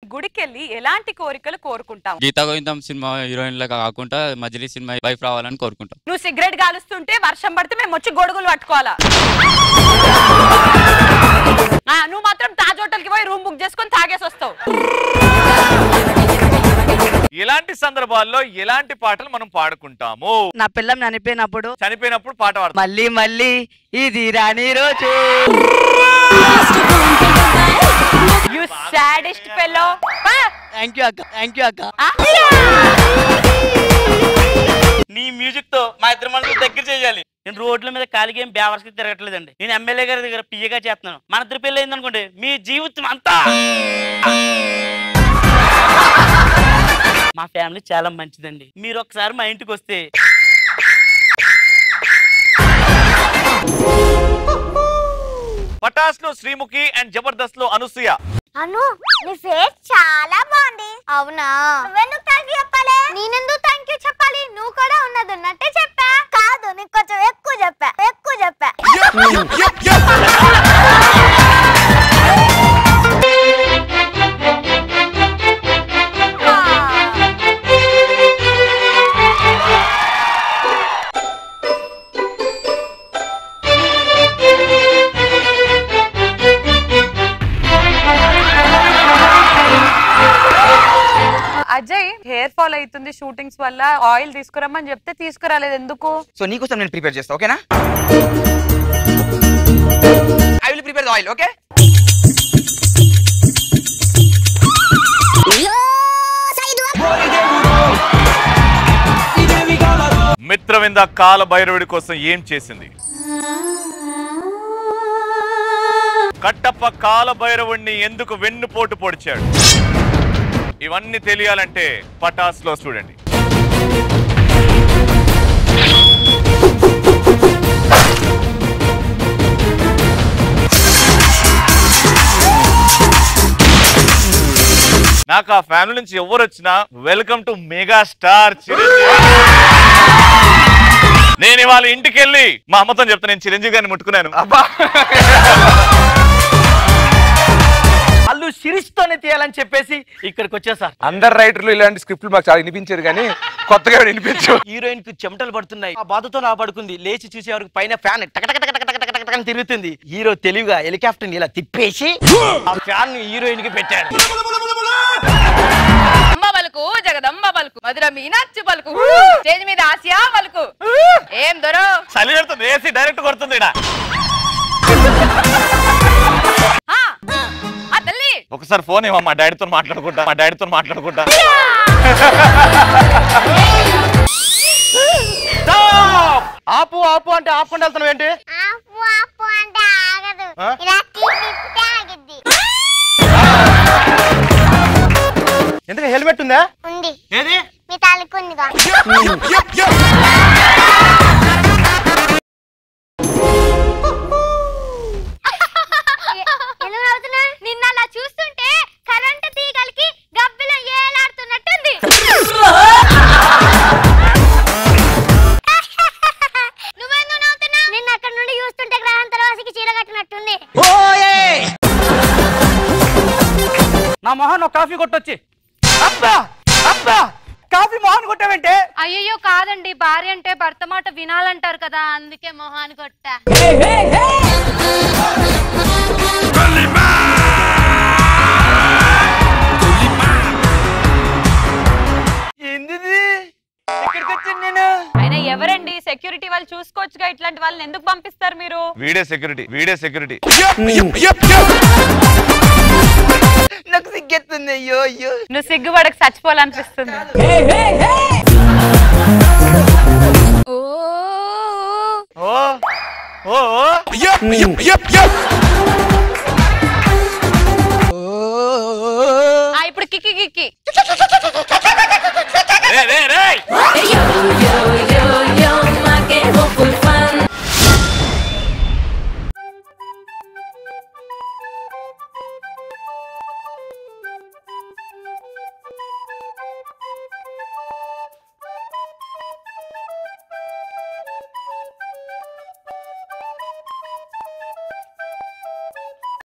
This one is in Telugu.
గుడికెళ్ళి ఎలాంటి కోరికలు కోరుకుంటాం గీతా గోవిందం సినిమా హీరోయిన్ లాగా కాకుండా మజిలీ సినిమా వైఫ్ రావాలని కోరుకుంటాం నువ్వు సిగరెట్ కాలుస్తుంటే వర్షం పడితే మేము వచ్చి గొడుగులు పట్టుకోవాలా ఆ, నువ్వు మాత్రం తాజ్ హోటల్కి పోయి రూమ్ బుక్ చేసుకొని తాగేసి వస్తావు ఇలాంటి సందర్భాల్లో ఎలాంటి పాటలు మనం పాడుకుంటాము నా పిల్లం చనిపోయినప్పుడు చనిపోయినప్పుడు పాట పాడతాం మళ్ళీ మళ్ళీ ఇది రాని రోజు you saddest fellow thank you అక్క థ్యాంక్ యూ అక్క నీ మ్యూజిక్ తో మా ఇద్దరు మనసు దగ్గర చేయాలి నేను రోడ్ల మీద కాలికి ఏం బేవర్స్కి తిరగట్లేదండి నేను ఎమ్మెల్యే గారి దగ్గర పియ్యగా చేస్తున్నాను మన ఇద్దరు పెళ్ళి అయిందనుకోండి మీ జీవితం అంతా మా ఫ్యామిలీ చాలా మంచిదండి మీరు ఒకసారి మా ఇంటికి వస్తే పటాస్ లో శ్రీముఖి అండ్ జబర్దస్త్ లో అనసూయ అను నీ ఫేస్ చాలా బాగుంది అవునా నువ్వెందుకు థ్యాంక్ యూ చెప్పాలి నేనెందుకు థ్యాంక్ యూ చెప్పాలి నువ్వు కూడా ఉన్నది ఉన్నట్టే చెప్పా కాదు నీకు కొంచెం ఎక్కువ చెప్పా ఎక్కువ చెప్పా అజయ్ హెయిర్ ఫాల్ అవుతుంది షూటింగ్స్ వల్ల ఆయిల్ తీసుకురమ్మని చెప్తే తీసుకురాలేదు ఎందుకు సో నీకోసం నేను ప్రిపేర్ చేస్తా ఓకేనా I will prepare the oil okay Mitravinda Kala భైరవుడి కోసం ఏం చేసింది కట్టప్ప కాల భైరవుడిని ఎందుకు వెన్నుపోటు పొడిచాడు ఇవన్నీ తెలియాలంటే పటాస్ లో చూడండి నాకు ఆ ఫ్యామిలీ నుంచి ఎవరు వచ్చినా welcome to mega star Chiranjeevi నేను ఇవాళ ఇంటికి వెళ్ళి మా అమ్మతో చెప్తా నేను చిరంజీవి గారిని ముట్టుకున్నాను అబ్బా వాళ్ళు సిరిస్తోనే తీయాలని చెప్పేసి ఇక్కడికి వచ్చా సార్ అందరు రైటర్లు ఇలాంటి స్క్రిప్ట్లు మాకు చాలా వినిపించారు కానీ కొత్తగా వినిపించు హీరోయిన్ కు చెమటలు పడుతున్నాయి ఆ బాధతో నా పడుకుంది లేచి చూసే వరకు పైన ఫ్యాన్ టక టక టక టక టక టక టక అని తిరుగుతుంది హీరో తెలివిగా హెలికాప్టర్ ఇలా తిప్పేసి ఆ ఫ్యాన్ హీరోయిన్ కి పెట్టాడు అమ్మ పలుకు జగదంబ పలుకు మధుర మీనాక్షి పలుకు స్టేజ్ మీద ఆసియా పలుకు ఏం దొరో చలి పెడుతుంది ఏసీ డైరెక్ట్ కొడుతుంది ఈడ. ఆ, ఆ తల్లి ఒకసారి ఫోన్ ఏమో మా డాడీతో మాట్లాడుకుంటా మా డాడీతో మాట్లాడుకుంటా ఆపు ఆపు అంటే ఆపుకుంటూ వెళ్తున్నావు ఏంటి ఆపు ఆపు అంటే ఆగదు ఇలా తిప్పితే ఆగిద్ది ఎందుకు హెల్మెట్ ఉందా ఉంది ఏది మీ తలకుందిగా ఎందుకు నవ్వుతున్నా నిన్న అలా చూస్తుంటే కరెంటు తీగలకి గబ్బిలం ఏలాడుతున్నట్టుంది నువ్వెందుకు నవ్వుతున్నా నిన్న అక్కడ నుండి చూస్తుంటే గ్రహం వాసికి చీర కట్టినట్టుంది నా మొహన్ ఒక కాఫీ కొట్టొచ్చి అబ్బా అబ్బా కాఫీ మొహన్ కొట్టావంటే అయ్యయ్యో కాదండి భార్య అంటే భర్త మాట వినాలంటారు కదా అందుకే మొహాన్ని కొట్టా ఏందిది ఎక్కడికి వచ్చాను నేను ఆయన ఎవరండి సెక్యూరిటీ వాళ్ళు చూసుకోవచ్చుగా ఇట్లాంటి వాళ్ళని ఎందుకు పంపిస్తారు మీరు వీడే సెక్యూరిటీ వీడే సెక్యూరిటీ నాకు సిగ్గెత్తుంది అయ్యో అయ్యో నువ్వు సిగ్గుపడక చచ్చిపోవాలనిపిస్తుంది ఓ ఓ ఓ